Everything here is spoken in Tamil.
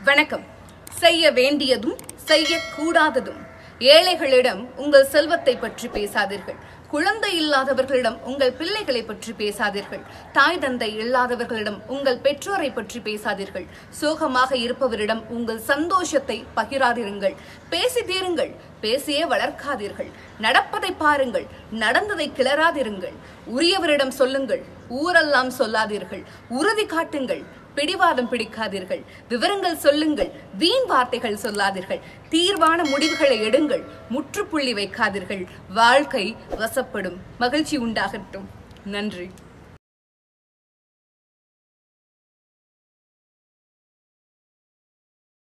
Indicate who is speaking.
Speaker 1: வணக்கம் செய்ய வேண்டியதும் செய்யக்கூடாததும் ஏழைகளிடம் உங்கள் செல்வத்தை பற்றி பேசாதீர்கள் குழந்தை இல்லாதவர்களிடம் உங்கள் பிள்ளைகளை பற்றி பேசாதீர்கள் தாய் தந்தை இல்லாதவர்களிடம் உங்கள் பெற்றோரை பற்றி பேசாதீர்கள் சோகமாக இருப்பவரிடம் உங்கள் சந்தோஷத்தை பகிராதிருங்கள் பேசி தீருங்கள் பேசியே வளர்க்காதீர்கள் நடப்பதை பாருங்கள் நடந்ததை கிளறாதிருங்கள் உரியவரிடம் சொல்லுங்கள் ஊரெல்லாம் சொல்லாதீர்கள் உறுதி காட்டுங்கள் பிடிவாதம் பிடிக்காதீர்கள் விவரங்கள் சொல்லுங்கள் வீண் வார்த்தைகள் சொல்லாதீர்கள் தீர்வான முடிவுகளை எடுங்கள் முற்றுப்புள்ளி வைக்காதீர்கள் வாழ்க்கை வசப்படும் மகிழ்ச்சி உண்டாகட்டும் நன்றி